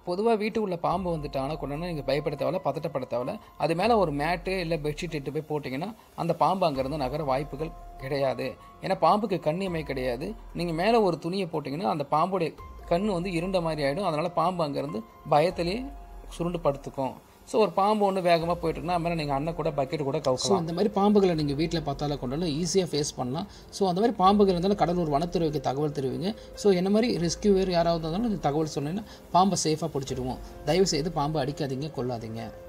பொதுவாக வீட்டுக்குள்ள பாம்பு வந்துட்டாங்கன்னா கொண்டா நீங்கள் பயப்பட தேவையில்ல பதட்டப்பட தேவையில்ல அது மேலே ஒரு மேட்டு இல்லை பெட்ஷீட் இட்டு போய் போட்டிங்கன்னா அந்த பாம்பு அங்கேருந்து நகர வாய்ப்புகள் கிடையாது ஏன்னா பாம்புக்கு கண்ணியமை கிடையாது நீங்கள் மேலே ஒரு துணியை போட்டிங்கன்னா அந்த பாம்புடைய கண் வந்து இருண்ட மாதிரி ஆகிடும் அதனால் பாம்பு அங்கேருந்து பயத்திலேயே சுருண்டு படுத்துக்கும் ஸோ ஒரு பாம்பு ஒன்று வேகமாக போயிட்டு இருக்குன்னா அது மேலே நீங்கள் அண்ணன் கூட பக்கெட் கூட ஸோ கவுக்கலாம் அந்த மாதிரி பாம்புகளை நீங்கள் வீட்டில் பார்த்தாலும் கொண்டாலும் ஈஸியாக ஃபேஸ் பண்ணலாம் ஸோ அந்த மாதிரி பாம்புகள் இருந்தாலும் கடலூர் வனத்துறைக்கு தகவல் தெரிவிங்க ஸோ என்ன மாதிரி ரெஸ்கியூவர் யாராவது இருந்தாலும் இந்த தகவல் சொன்னீங்கன்னா பாம்பை சேஃபாக பிடிச்சிடுவோம் தயவு செய்து பாம்பை அடிக்காதீங்க கொல்லாதீங்க